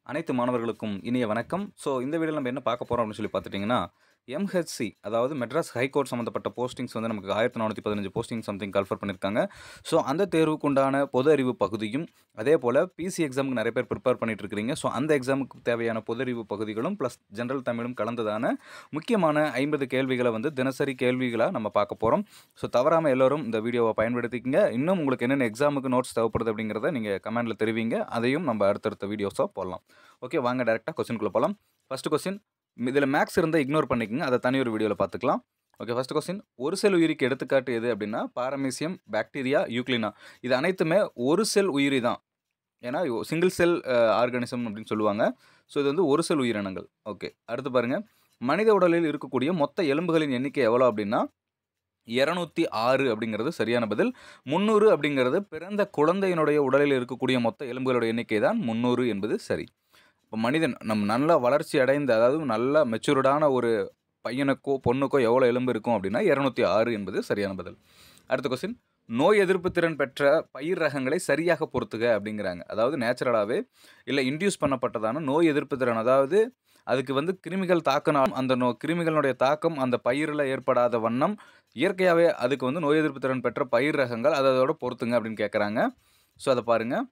அனைத்து மாணவர்களுக்கும் இனிய வணக்கம் ஸோ இந்த வீடியோவில் நம்ம என்ன பார்க்க போகிறோம் அப்படின்னு சொல்லி பார்த்துட்டிங்கன்னா எம்ஹெச்சி அதாவது மெட்ராஸ் ஹைகோர்ட் சம்மந்தப்பட்ட போஸ்டிங்ஸ் வந்து நமக்கு ஆயிரத்தி நானூற்றி பதினஞ்சு போஸ்டிங் சம்திங் கல்ஃபர் பண்ணியிருக்காங்க ஸோ அந்த தேர்வுக்கு உண்டான பொது அறிவு பகுதியும் அதே போல் பிசி எக்ஸாமுக்கு நிறைய பேர் ப்ரிப்பேர் பண்ணிட்டு இருக்கிறீங்க ஸோ அந்த எக்ஸாமுக்கு தேவையான பொது அறிவு பகுதிகளும் ப்ளஸ் ஜென்ரல் தமிழும் கலந்ததான முக்கியமான ஐம்பது கேள்விகளை வந்து தினசரி கேள்விகளாக நம்ம பார்க்க போகிறோம் ஸோ தவறாமல் எல்லோரும் இந்த வீடியோவை பயன்படுத்திக்கங்க இன்னும் உங்களுக்கு என்னென்ன எக்ஸாமுக்கு நோட்ஸ் தேவைப்படுது அப்படிங்கிறத நீங்கள் கமெண்ட்டில் தெரிவிங்க அதையும் நம்ம அடுத்தடுத்த வீடியோஸாக போடலாம் ஓகே வாங்க டேரெக்டாக கொஸ்டின்குள்ளே போகலாம் ஃபஸ்ட்டு கொஸ்டின் இதில் மேக்ஸ் இருந்தால் இக்னோர் பண்ணிக்கங்க அதை தனி ஒரு வீடியோவில் பார்த்துக்கலாம் ஓகே ஃபஸ்ட் கொஸ்டின் ஒரு செல் உயிரிக்கு எடுத்துக்காட்டு எது அப்படின்னா பாரமீசியம் பாக்டீரியா யூக்ளினா இது அனைத்துமே ஒரு செல் உயிரி தான் ஏன்னா சிங்கிள் செல் ஆர்கானிசம் அப்படின்னு சொல்லுவாங்க ஸோ இது வந்து ஒரு செல் உயிரினங்கள் ஓகே அடுத்து பாருங்கள் மனித உடலில் இருக்கக்கூடிய மொத்த எலும்புகளின் எண்ணிக்கை எவ்வளோ அப்படின்னா இரநூத்தி ஆறு அப்படிங்கிறது சரியான பதில் முந்நூறு அப்படிங்கிறது பிறந்த குழந்தையினுடைய உடலில் இருக்கக்கூடிய மொத்த எலும்புகளோட எண்ணிக்கை தான் முந்நூறு என்பது சரி இப்போ மனிதன் நம் நல்ல வளர்ச்சி அடைந்த அதாவது நல்ல மெச்சூர்டான ஒரு பையனுக்கோ பொண்ணுக்கோ எவ்வளோ எலும்பு இருக்கும் அப்படின்னா இரநூத்தி ஆறு என்பது சரியான பதில் அடுத்த கொஸ்டின் நோய் எதிர்ப்பு திறன் பெற்ற பயிர் ரகங்களை சரியாக பொறுத்துக அப்படிங்கிறாங்க அதாவது நேச்சுரலாகவே இல்லை இன்டியூஸ் பண்ணப்பட்டதான நோய் எதிர்ப்பு திறன் அதாவது அதுக்கு வந்து கிருமிகள் தாக்கினால் அந்த நோ கிருமிகளுடைய தாக்கம் அந்த பயிரில் ஏற்படாத வண்ணம் இயற்கையாகவே அதுக்கு வந்து நோய் எதிர்ப்பு திறன் பெற்ற பயிர் ரகங்கள் அதை அதோட பொறுத்துங்க அப்படின்னு கேட்குறாங்க ஸோ அதை பாருங்கள்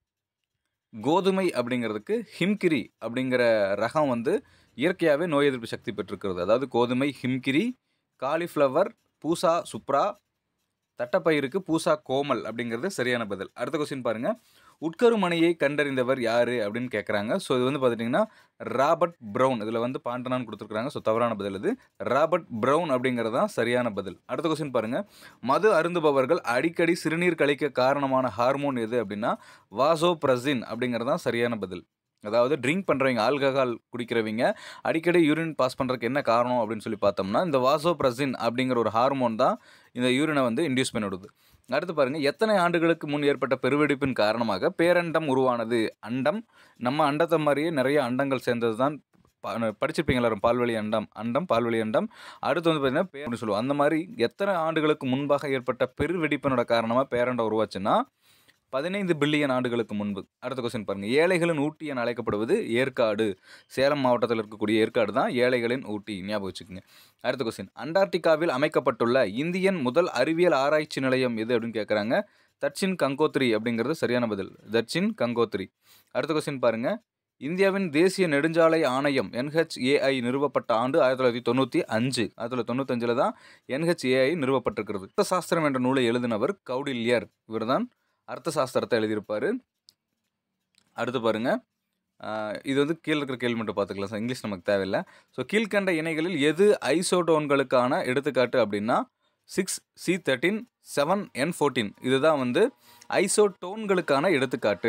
கோதுமை அப்படிங்கிறதுக்கு ஹிம்கிரி அப்படிங்கிற ரகம் வந்து இயற்கையாகவே நோய் எதிர்ப்பு சக்தி பெற்றிருக்கிறது அதாவது கோதுமை ஹிம்கிரி காலிஃப்ளவர் பூசா சுப்ரா தட்டப்பயிருக்கு பூசா கோமல் அப்படிங்கிறது சரியான பதில் அடுத்த கொஸ்டின் பாருங்கள் உட்கருமனையை கண்டறிந்தவர் யார் அப்படின்னு கேட்குறாங்க ஸோ இது வந்து பார்த்துட்டிங்கன்னா ராபர்ட் ப்ரௌன் இதில் வந்து பாண்டனான்னு கொடுத்துருக்காங்க ஸோ தவறான பதில் இது ராபர்ட் ப்ரௌன் அப்படிங்கிறது தான் சரியான பதில் அடுத்த கொஸ்டின் பாருங்கள் மது அருந்துபவர்கள் அடிக்கடி சிறுநீர் கழிக்க காரணமான ஹார்மோன் எது அப்படின்னா வாசோ பிரசின் அப்படிங்கிறது தான் சரியான பதில் அதாவது ட்ரிங்க் பண்ணுறவங்க ஆல்கஹால் குடிக்கிறவங்க அடிக்கடி யூரின் பாஸ் பண்ணுறதுக்கு என்ன காரணம் அப்படின்னு சொல்லி பார்த்தோம்னா இந்த வாசோ பிரசின் அப்படிங்கிற ஒரு ஹார்மோன் தான் இந்த யூரினை வந்து இன்டியூஸ் பண்ணி விடுது அடுத்து பாருங்கள் எத்தனை ஆண்டுகளுக்கு முன் ஏற்பட்ட பெருவெடிப்பின் காரணமாக பேரண்டம் உருவானது அண்டம் நம்ம அண்டத்தை மாதிரியே நிறைய அண்டங்கள் சேர்ந்தது தான் படிச்சிருப்பீங்க எல்லாரும் பால்வெளி அண்டம் அண்டம் பால்வெளி அண்டம் அடுத்து வந்து பார்த்தீங்கன்னா பேர் சொல்லுவோம் அந்த மாதிரி எத்தனை ஆண்டுகளுக்கு முன்பாக ஏற்பட்ட பெருவெடிப்பினோட காரணமாக பேரண்டம் உருவாச்சுன்னா பதினைந்து பில்லியன் ஆண்டுகளுக்கு முன்பு அடுத்த கொஸ்டின் பாருங்கள் ஏழைகளின் ஊட்டி என அழைக்கப்படுவது ஏற்காடு சேலம் மாவட்டத்தில் இருக்கக்கூடிய ஏற்காடு தான் ஏழைகளின் ஊட்டி ஞாபகம் வச்சுக்கோங்க அடுத்த கொஸ்டின் அண்டார்டிகாவில் அமைக்கப்பட்டுள்ள இந்தியன் முதல் அறிவியல் ஆராய்ச்சி நிலையம் எது அப்படின்னு கேட்குறாங்க தட்சின் கங்கோத்ரி அப்படிங்கிறது சரியான பதில் தட்சின் கங்கோத்ரி அடுத்த கொஸ்டின் பாருங்கள் இந்தியாவின் தேசிய நெடுஞ்சாலை ஆணையம் என்ஹெச்ஏஐ நிறுவப்பட்ட ஆண்டு ஆயிரத்தி தொள்ளாயிரத்தி தொண்ணூற்றி அஞ்சு ஆயிரத்தி தொள்ளாயிரத்தி தொண்ணூத்தஞ்சில் தான் என்ஹெச்ஏஐ நிறுவப்பட்டிருக்கிறது அர்த்த சாஸ்திரம் என்ற நூலை எழுதினவர் கௌடில்யர் இவர் தான் அர்த்த சாஸ்திரத்தை எழுதியிருப்பார் அடுத்து பாருங்கள் இது வந்து கீழே இருக்கிற கேள்வி மட்டும் பார்த்துக்கலாம் சார் இங்கிலீஷ் நமக்கு தேவையில்லை ஸோ கீழ்கண்ட இணைகளில் எது ஐசோடோன்களுக்கான எடுத்துக்காட்டு அப்படின்னா six C thirteen seven N fourteen இதுதான் வந்து ஐசோடோன்களுக்கான எடுத்துக்காட்டு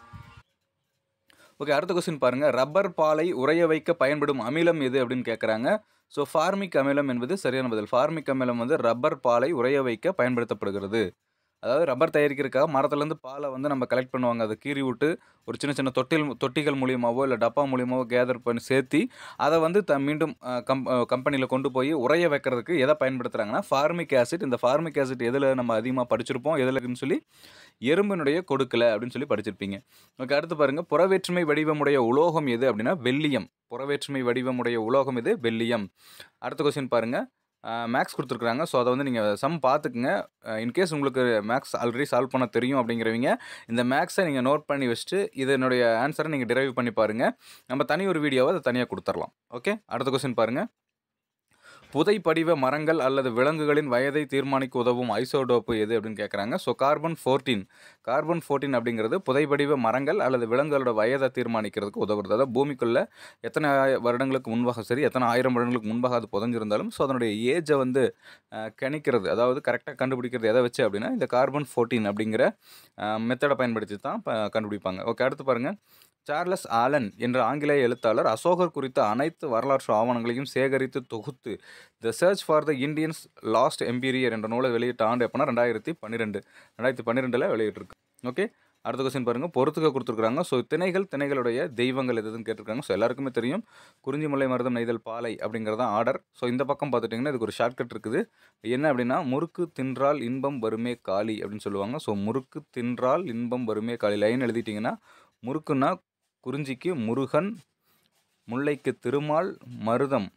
ஓகே அடுத்த கொஸ்டின் பாருங்கள் ரப்பர் பாலை உறைய வைக்க பயன்படும் அமிலம் எது அப்படின்னு கேட்குறாங்க ஸோ ஃபார்மிக் அமிலம் என்பது சரியான பதில் ஃபார்மிக் அமிலம் வந்து ரப்பர் பாலை உறைய வைக்க பயன்படுத்தப்படுகிறது அதாவது ரப்பர் தயாரிக்கிறதுக்காக மரத்துலேருந்து பாலை வந்து நம்ம கலெக்ட் பண்ணுவாங்க அதை கீறி விட்டு ஒரு சின்ன சின்ன தொட்டில் தொட்டிகள் மூலியமாகவோ இல்லை டப்பா மூலியமாகவோ கேதர் பண்ணி சேர்த்தி அதை வந்து த மீண்டும் கம் கம்பெனியில் கொண்டு போய் உரைய வைக்கிறதுக்கு எதை பயன்படுத்துகிறாங்கன்னா ஃபார்மிக் ஆசிட் இந்த ஃபார்மிக் ஆசிட் எதில் நம்ம அதிகமாக படிச்சிருப்போம் எதில் சொல்லி எறும்பினுடைய கொடுக்கல அப்படின்னு சொல்லி படிச்சிருப்பீங்க ஓகே அடுத்து பாருங்கள் புறவேற்றுமை வடிவமுடைய உலோகம் எது அப்படின்னா வெள்ளியம் புறவேற்றுமை வடிவமுடைய உலோகம் எது வெள்ளியம் அடுத்த கொஸ்டின் பாருங்கள் மேக்ஸ் கொடுத்துருக்குறாங்க ஸோ அதை வந்து நீங்கள் சம் பார்த்துக்குங்க இன்கேஸ் உங்களுக்கு மேக்ஸ் ஆல்ரெடி சால்வ் பண்ண தெரியும் அப்படிங்கிறவங்க இந்த மேக்ஸை நீங்கள் நோட் பண்ணி வச்சுட்டு இதனுடைய ஆன்சரை நீங்கள் டிரைவ் பண்ணி பாருங்கள் நம்ம தனி ஒரு வீடியோவை அதை தனியாக கொடுத்துர்லாம் ஓகே அடுத்த கொஸ்டின் பாருங்கள் புதை படிவ மரங்கள் அல்லது விலங்குகளின் வயதை தீர்மானிக்க உதவும் ஐசோடோப்பு எது அப்படின்னு கேட்குறாங்க so carbon fourteen carbon fourteen அப்படிங்கிறது புதைப்படிவ மரங்கள் அல்லது விலங்குகளோட வயதை தீர்மானிக்கிறதுக்கு உதவுறது அதாவது பூமிக்குள்ளே எத்தனை வருடங்களுக்கு முன்பாக சரி எத்தனை ஆயிரம் வருடங்களுக்கு முன்பாக அது புதஞ்சிருந்தாலும் ஸோ அதனுடைய ஏஜை வந்து கணிக்கிறது அதாவது கரெக்டாக கண்டுபிடிக்கிறது எதை வச்சு அப்படின்னா இந்த கார்பன் ஃபோர்டீன் அப்படிங்கிற மெத்தடை பயன்படுத்தி தான் கண்டுபிடிப்பாங்க ஓகே அடுத்து பாருங்கள் சார்லஸ் ஆலன் என்ற ஆங்கிலேய எழுத்தாளர் அசோகர் குறித்த அனைத்து வரலாற்று ஆவணங்களையும் சேகரித்து தொகுத்து the search for the Indians lost emperor என்ற நூலை வெளியிட்ட ஆண்டு எப்போனா ரெண்டாயிரத்தி பன்னிரெண்டு ரெண்டாயிரத்தி பன்னிரெண்டில் வெளியிட்டிருக்கு ஓகே அடுத்த கொஸ்டின் பாருங்கள் பொறுத்துக்க கொடுத்துருக்காங்க ஸோ திணைகள் திணைகளுடைய தெய்வங்கள் எதுன்னு கேட்டிருக்காங்க ஸோ எல்லாருக்குமே தெரியும் குறிஞ்சிமலை மருதம் நெய்தல் பாலை அப்படிங்கிறது தான் ஆர்டர் ஸோ இந்த பக்கம் பார்த்துட்டிங்கன்னா இதுக்கு ஒரு ஷார்ட்கட் இருக்குது என்ன அப்படின்னா முறுக்கு தின்றால் இன்பம் வருமே காளி அப்படின்னு சொல்லுவாங்க ஸோ முறுக்கு தின்றால் இன்பம் வருமே காளி லைன் எழுதிட்டிங்கன்னா முறுக்குன்னா குறிஞ்சிக்கு முருகன் முல்லைக்கு திருமால் மருதம்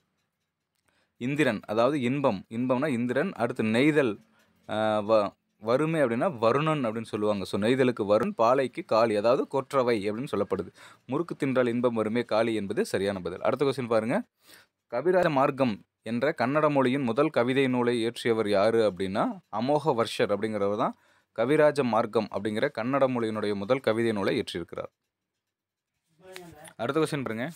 இந்திரன் அதாவது இன்பம் இன்பம்னா இந்திரன் அடுத்து நெய்தல் ஆஹ் வ வறுமை அப்படின்னா வருணன் அப்படின்னு சொல்லுவாங்க ஸோ நெய்தலுக்கு வருண் பாலைக்கு காளி அதாவது கொற்றவை அப்படின்னு சொல்லப்படுது முறுக்கு தின்றால் இன்பம் வறுமை காளி என்பது சரியான பதில் அடுத்த கொஸ்டின் பாருங்க கவிராஜ மார்க்கம் என்ற கன்னட மொழியின் முதல் கவிதை நூலை இயற்றியவர் யாரு அப்படின்னா அமோக வர்ஷர் அப்படிங்கிறவர் தான் கவிராஜ மார்க்கம் அப்படிங்கிற கன்னட மொழியினுடைய முதல் கவிதை நூலை இயற்றியிருக்கிறார் அடுத்த கொஸ்டின் பாருங்க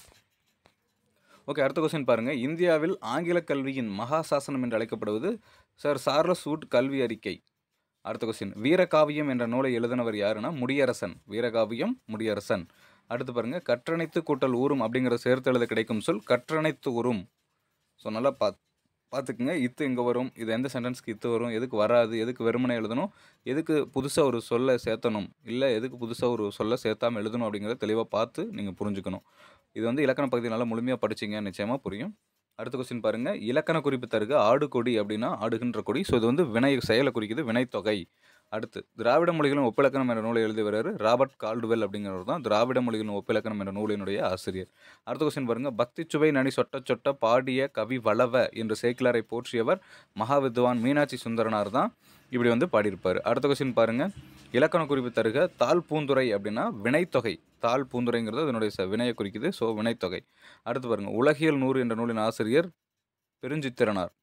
ஓகே அடுத்த கொஸ்டின் பாருங்க இந்தியாவில் ஆங்கில கல்வியின் மகா சாசனம் என்று அழைக்கப்படுவது சார் சார்லஸ் வூட் கல்வி அறிக்கை அடுத்த கொஸ்டின் வீரகாவியம் என்ற நூலை எழுதினவர் யாருன்னா முடியரசன் வீரகாவியம் முடியரசன் அடுத்து பாருங்க கற்றணைத்து கூட்டல் ஊரும் அப்படிங்கிற சேர்த்து எழுத கிடைக்கும் சொல் கற்றணைத்து ஊரும் ஸோ நல்லா பா பார்த்துக்குங்க இத்து இங்கே வரும் இது எந்த சென்டென்ஸ்க்கு இத்து வரும் எதுக்கு வராது எதுக்கு வெறுமனே எழுதணும் எதுக்கு புதுசாக ஒரு சொல்லை சேர்த்தணும் இல்லை எதுக்கு புதுசாக ஒரு சொல்லை சேர்த்தாமல் எழுதணும் அப்படிங்கிறத தெளிவாக பார்த்து நீங்கள் புரிஞ்சுக்கணும் இது வந்து இலக்கண பகுதி நல்லா முழுமையாக படிச்சிங்க நிச்சயமாக புரியும் அடுத்த கொஸ்டின் பாருங்கள் இலக்கண குறிப்பு தருக ஆடு கொடி அப்படின்னா ஆடுகின்ற கொடி ஸோ இது வந்து வினை செயலை குறிக்குது வினைத்தொகை அடுத்து திராவிட மொழிகளும் ஒப்பிலக்கணம் என்ற நூலை எழுதி வர்றாரு ராபர்ட் கால்டுவெல் அப்படிங்கிறவர் தான் திராவிட மொழிகளும் ஒப்பிலக்கணம் என்ற நூலினுடைய ஆசிரியர் அடுத்த கொஸ்டின் பாருங்க பக்தி சுவை நனி சொட்ட சொட்ட பாடிய கவி வளவ என்று சேக்கிலாரை போற்றியவர் மகாவித்வான் மீனாட்சி சுந்தரனார் தான் இப்படி வந்து பாடியிருப்பார் அடுத்த கொஸ்டின் பாருங்க இலக்கண குறிப்பு தருக தாழ் பூந்துரை அப்படின்னா வினைத்தொகை தாழ் பூந்துரைங்கிறது அதனுடைய ச- வினையை குறிக்குது ஸோ வினைத்தொகை அடுத்து பாருங்க உலகியல் நூறு என்ற நூலின் ஆசிரியர் பெருஞ்சித்திரனார்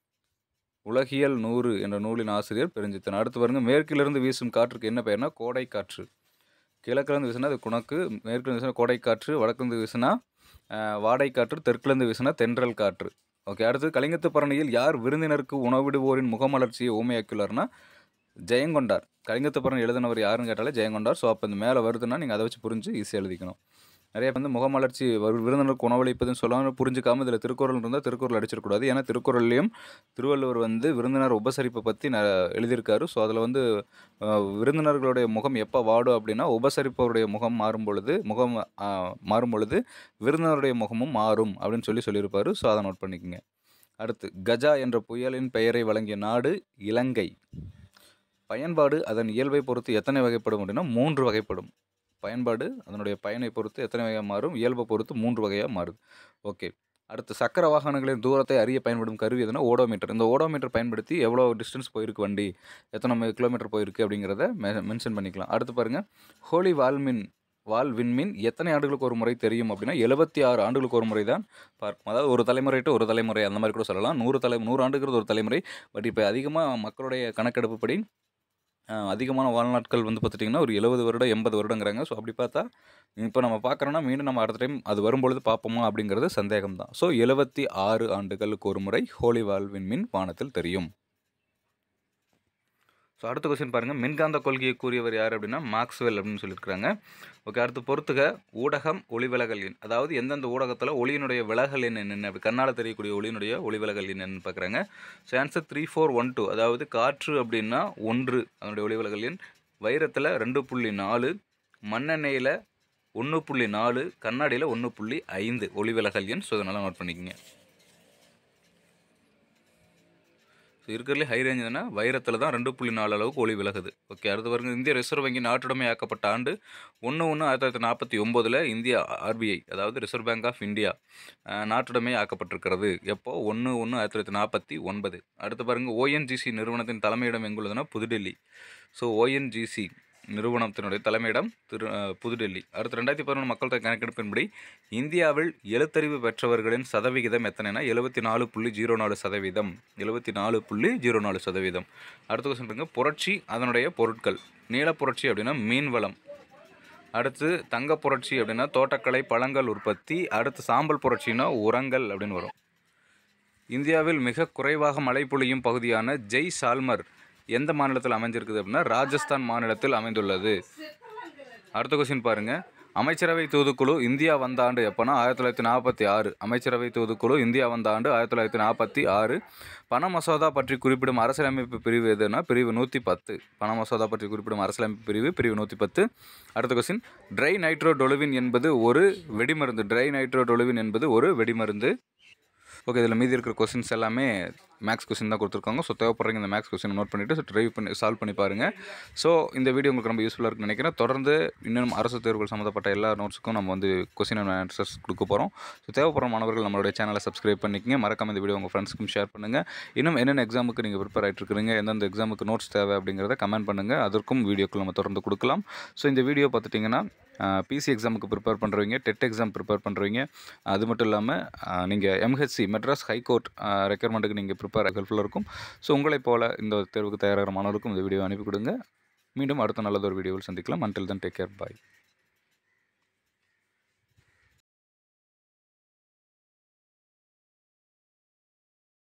உலகியல் நூறு என்ற நூலின் ஆசிரியர் பெருஞ்சித்திரன் அடுத்து பாருங்க மேற்கிலிருந்து வீசும் காற்றுக்கு என்ன பெயர்னா கோடை காற்று கிழக்கிலிருந்து வீசினா அது குணக்கு மேற்கிலிருந்து வீசினா கோடை காற்று வடக்கிலிருந்து வீசினா ஆஹ், வாடை காற்று தெற்கிலிருந்து வீசினா தென்றல் காற்று ஓகே அடுத்து கலிங்கத்து பரணியில் யார் விருந்தினருக்கு உணவிடுவோரின் முகமலர்ச்சியை ஊமையாக்கியுள்ளார்னா ஜெயங்கொண்டார் கலிங்கத்து பரணி எழுதினவர் யாருன்னு கேட்டாலே ஜெயங்கொண்டார் ஸோ அப்போ இந்த மேலே வருதுன்னா நீங்கள் அதை வச்சு புரிஞ்சு ஈஸியாக எழுதிக்கணும் நிறைய பேர் வந்து முகமலர்ச்சி வரு- விருந்தினருக்கு உணவளிப்பதுன்னு சொல்லாமல் புரிஞ்சுக்காம இதில் திருக்குறள் இருந்தால் திருக்குறள் அடிச்சிடக்கூடாது ஏன்னா திருக்குறள்லையும் திருவள்ளுவர் வந்து விருந்தினர் உபசரிப்பை பற்றி ந எழுதியிருக்காரு ஸோ அதில் வந்து அஹ், விருந்தினர்களுடைய முகம் எப்போ வாடும் அப்படின்னா உபசரிப்பவருடைய முகம் மாறும் பொழுது முகம் அஹ், மாறும் பொழுது விருந்தினருடைய முகமும் மாறும் அப்படின்னு சொல்லி சொல்லியிருப்பாரு ஸோ அதை நோட் பண்ணிக்கோங்க அடுத்து கஜா என்ற புயலின் பெயரை வழங்கிய நாடு இலங்கை பயன்பாடு அதன் இயல்பை பொறுத்து எத்தனை வகைப்படும் அப்படின்னா மூன்று வகைப்படும் பயன்பாடு அதனுடைய பயனை பொறுத்து எத்தனை வகையாக மாறும் இயல்பை பொறுத்து மூன்று வகையாக மாறுது ஓகே அடுத்து சக்கர வாகனங்களின் தூரத்தை அறிய பயன்படும் கருவி எதுனா ஓடோமீட்டர் இந்த ஓடோமீட்டர் பயன்படுத்தி எவ்வளோ டிஸ்டன்ஸ் போயிருக்கு வண்டி எத்தனை மி- கிலோமீட்டர் போயிருக்கு அப்படிங்கிறத மென்ஷன் பண்ணிக்கலாம் அடுத்து பாருங்கள் ஹோலி வால்மின் வால் விண்மீன் எத்தனை ஆண்டுகளுக்கு ஒரு முறை தெரியும் அப்படின்னா எழுபத்தி ஆறு ஆண்டுகளுக்கு ஒரு முறை தான் பார்க்கும் அதாவது ஒரு தலைமுறை to ஒரு தலைமுறை அந்த மாதிரி கூட சொல்லலாம் நூறு தலை நூறு ஆண்டுங்கிறது ஒரு தலைமுறை பட் இப்போ அதிகமாக மக்களுடைய கணக்கெடுப்புப்படி அஹ், அதிகமான வாழ்நாட்கள் வந்து பார்த்துட்டிங்கன்னா ஒரு எழுபது வருடம் எண்பது வருடங்கிறாங்க ஸோ அப்படி பார்த்தா இப்போ நம்ம பார்க்குறோன்னா மீண்டும் நம்ம அடுத்த டைம் அது வரும்பொழுது பார்ப்போமா அப்படிங்கிறது சந்தேகம் தான் ஸோ எழுபத்தி ஆறு ஆண்டுகளுக்கு ஒரு முறை ஹோலி வால் விண்மீன் வானத்தில் தெரியும் ஸோ அடுத்த கொஸ்டின் பாருங்கள் மின்காந்த கொள்கையை கூறியவர் யார் அப்படின்னா மார்க்ஸ்வெல் அப்படின்னு சொல்லியிருக்கிறாங்க ஓகே அடுத்து பொறுத்துக ஊடகம் ஒளிவிலகல் எண் அதாவது எந்தெந்த ஊடகத்தில் ஒளியினுடைய விலகல் எண் என்னென்ன அப்படி கண்ணால் தெரியக்கூடிய ஒளியினுடைய ஒளிவிலகல் எண் என்னன்னு பார்க்குறாங்க so answer three four one two அதாவது காற்று அப்படின்னா ஒன்று அதனுடைய ஒளிவிலகல் எண் வைரத்தில் ரெண்டு புள்ளி நாலு மண்ணெண்ணெயில் ஒன்று புள்ளி நாலு கண்ணாடியில் ஒன்று புள்ளி ஐந்து ஒளிவிலகல் எண் ஸோ இதனால் நோட் பண்ணிக்கோங்க ஸோ இருக்கிறதுலே ஹை ரேஞ்ச் தானே வைரத்தில் தான் ரெண்டு புள்ளி நாலு அளவுக்கு ஒளி விலகுது ஓகே அடுத்து பாருங்க இந்திய ரிசர்வ் வங்கி நாட்டுடைமையாக்கப்பட்ட ஆண்டு ஒன்று ஒன்று ஆயிரத்தி தொள்ளாயிரத்தி நாற்பத்தி ஒம்போதில் இந்தியா ஆர்பிஐ அதாவது Reserve Bank of India uh, நாட்டுடைமை ஆக்கப்பட்டிருக்கிறது எப்போ ஒன்று ஒன்று ஆயிரத்தி தொள்ளாயிரத்தி நாற்பத்தி ஒன்பது அடுத்து பாருங்க ஓஎன்ஜிசி நிறுவனத்தின் தலைமையிடம் எங்குள்ளதுன்னா புதுடெல்லி ஸோ ஓஎன்ஜிசி நிறுவனத்தினுடைய தலைமையிடம் திரு அஹ், புதுடெல்லி அடுத்து ரெண்டாயிரத்தி பதினொன்று மக்கள் தொகை கணக்கெடுப்பின்படி இந்தியாவில் எழுத்தறிவு பெற்றவர்களின் சதவிகிதம் எத்தனைனா எழுபத்தி நாலு புள்ளி ஜீரோ நாலு சதவீதம் எழுபத்தி நாலு புள்ளி ஜீரோ நாலு சதவீதம் அடுத்த கொஸ்டின் பாருங்க புரட்சி அதனுடைய பொருட்கள் நீல புரட்சி அப்படின்னா மீன் வளம் அடுத்து தங்க புரட்சி அப்படின்னா தோட்டக்கலை பழங்கள் உற்பத்தி அடுத்து சாம்பல் புரட்சினா உரங்கள் அப்படின்னு வரும் இந்தியாவில் மிக குறைவாக மழை பொழியும் பகுதியான ஜெய் சால்மர் எந்த மாநிலத்தில் அமைஞ்சிருக்குது அப்படின்னா ராஜஸ்தான் மாநிலத்தில் அமைந்துள்ளது அடுத்த கொஸ்டின் பாருங்க அமைச்சரவை தூதுக்குழு இந்தியா வந்த ஆண்டு எப்போனா ஆயிரத்தி தொள்ளாயிரத்தி நாற்பத்தி ஆறு அமைச்சரவை தூதுக்குழு இந்தியா வந்த ஆண்டு ஆயிரத்தி தொள்ளாயிரத்தி நாற்பத்தி ஆறு பண மசோதா பற்றி குறிப்பிடும் அரசியலமைப்பு பிரிவு எதுனா பிரிவு நூற்றி பத்து பண மசோதா பற்றி குறிப்பிடும் அரசியலமைப்பு பிரிவு பிரிவு நூற்றி பத்து அடுத்த கொஸ்டின் ட்ரை நைட்ரோ டொலுவின் என்பது ஒரு வெடிமருந்து ட்ரை நைட்ரோ டொலுவின் என்பது ஒரு வெடிமருந்து ஓகே இதில் மீதி இருக்கிற கொஸ்டின்ஸ் எல்லாமே மேக்ஸ் கொஸ்டின் தான் கொடுத்துருக்காங்க ஸோ தேவைப்படுறீங்க இந்த மேக்ஸ் கொஸ்டின் நோட் பண்ணிவிட்டு ஸோ ட்ரைவ் பண்ணி சால்வ் பண்ணி பாருங்கள் ஸோ இந்த வீடியோ உங்களுக்கு ரொம்ப யூஸ்ஃபுல்லாக இருக்குன்னு நினைக்கிறேன் தொடர்ந்து இன்னும் அரசு தேர்வுகள் சம்மந்தப்பட்ட எல்லா நோட்ஸுக்கும் நம்ம வந்து கொஸ்டின் அண்ட் ஆன்சர்ஸ் கொடுக்க போகிறோம் ஸோ தேவைப்படுற மாணவர்கள் நம்மளுடைய சேனலை சப்ஸ்கிரைப் பண்ணிக்கங்க மறக்காம இந்த வீடியோ உங்கள் ஃப்ரெண்ட்ஸ்க்கும் ஷேர் பண்ணுங்கள் இன்னும் என்னென்ன எக்ஸாமுக்கு நீங்கள் ப்ரிப்பேர் ஆகிட்டு இருக்கிறீங்க எந்தெந்த எக்ஸாமுக்கு நோட்ஸ் தேவை அப்படிங்கிறத கமெண்ட் பண்ணுங்கள் அதற்கும் வீடியோக்கள் நம்ம தொடர்ந்து கொடுக்கலாம் ஸோ இந்த வீடியோ பார்த்துட்டிங்கன்னா பிசி எக்ஸாமுக்கு ப்ரிப்பேர் பண்ணுறவங்க டெட் எக்ஸாம் ப்ரிப்பேர் பண்ணுறவங்க அது மட்டும் இல்லாமல் நீங்கள் எம்ஹெச்சி மெட்ராஸ் ஹைகோர்ட் ரெக்யர்மெண்ட்டுக்கு நீங்கள் ப்ரிப்பேர் ஹெல்ப்ஃபுல்லாக இருக்கும் ஸோ உங்களைப் போல இந்த தேர்வுக்கு தயாராகிற மாணவருக்கும் இந்த வீடியோ அனுப்பி கொடுங்க மீண்டும் அடுத்த நல்லதொரு வீடியோவில் சந்திக்கலாம் அன்டில் தன் டேக் கேர் பாய்